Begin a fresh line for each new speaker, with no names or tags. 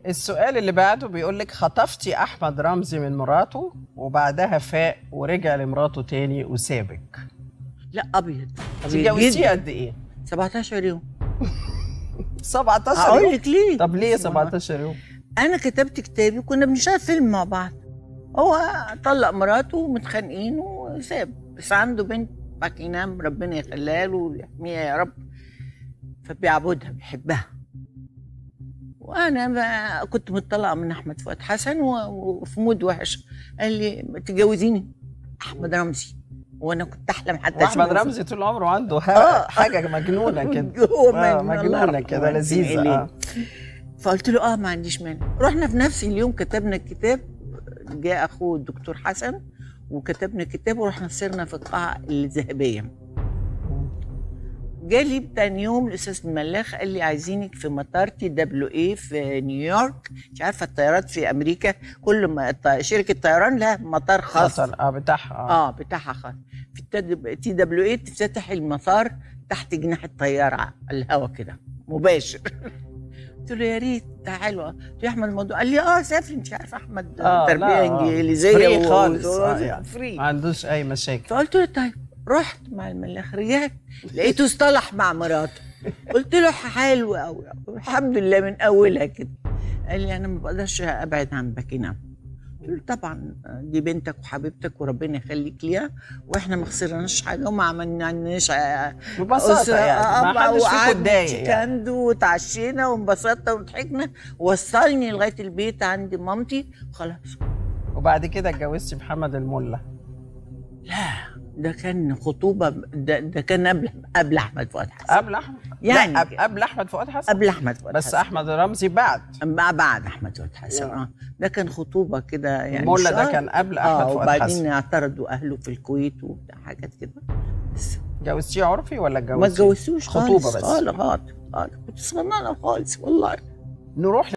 السؤال اللي بعده بيقول لك خطفتي احمد رمزي من مراته وبعدها فاق ورجع لمراته تاني وسابك
لا ابيض
تتجوزيه
جداً.
قد ايه
17 يوم
17
هقول
يوم
لك ليه
طب ليه 17 يوم
انا كتبت كتابي وكنا بنشتغل فيلم مع بعض هو طلق مراته ومتخانقين وساب بس عنده بنت باكينام ربنا يخليها له ويحميها يا رب فبيعبدها بيحبها وانا بقى كنت مطلقه من احمد فؤاد حسن و- وفي مود وحش قال لي ما تتجوزيني احمد رمزي وانا كنت احلم حتى
واحمد
أشوفه.
رمزي طول عمره عنده ح-
آه.
حاجه مجنونه كده
هو
آه،
مجنون، الله
مجنونه
يرحمه
كده
ويحسن
لذيذه
إليه.
آه.
فقلت له اه ما عنديش مانع رحنا في نفس اليوم كتبنا الكتاب جاء اخوه الدكتور حسن وكتبنا الكتاب ورحنا صرنا في القاعه الذهبيه جالي تاني يوم الاستاذ الملاخ قال لي عايزينك في مطار تي دبليو اي في نيويورك مش عارفه الطيارات في امريكا كل ما الط- شركه طيران لها مطار خاص
خطر اه بتاعها اه,
اه بتاعها خاص في تي دبليو اي تفتح المطار تحت جناح الطياره على الهوا كده مباشر قلت له يا ريت تعالوا قلت له يا احمد الموضوع قال لي اه سافر انت عارف احمد
آه،
تربيه
لا، آه.
انجليزيه
فري
و-
خالص
و-
آه يعني.
فري
ما عندوش اي مشاكل
فقلت له طيب رحت مع الملاخ رجعت لقيته اصطلح مع مراته قلت له حلو قوي الحمد لله من اولها كده قال لي انا ما بقدرش ابعد عن باكينام قلت له طبعا دي بنتك وحبيبتك وربنا يخليك ليها واحنا ما خسرناش حاجه وما عملناش
ببساطه يعني ما حدش فيكم اتضايق يعني.
كاندو وتعشينا وانبسطنا وضحكنا وصلني لغايه البيت عند مامتي خلاص
وبعد كده اتجوزتي محمد الملا
لا ده كان خطوبه ده, ده كان قبل قبل احمد فؤاد حسن
قبل احمد
يعني
لا قبل- قبل احمد فؤاد حسن
قبل احمد فؤاد
بس
حسن.
احمد رمزي بعد
مع بعد احمد فؤاد حسن
نعم.
اه ده كان خطوبه كده يعني
الملا ده
شهر.
كان قبل
اه
احمد فؤاد
وبعدين
حسن
اعترضوا اهله في الكويت وبتاع حاجات كده بس
جوزتيه عرفي ولا اتجوزتيه
ما اتجوزتوش
خطوبه
خالص
بس
خالص خالص كنت صغننه خالص والله
نروح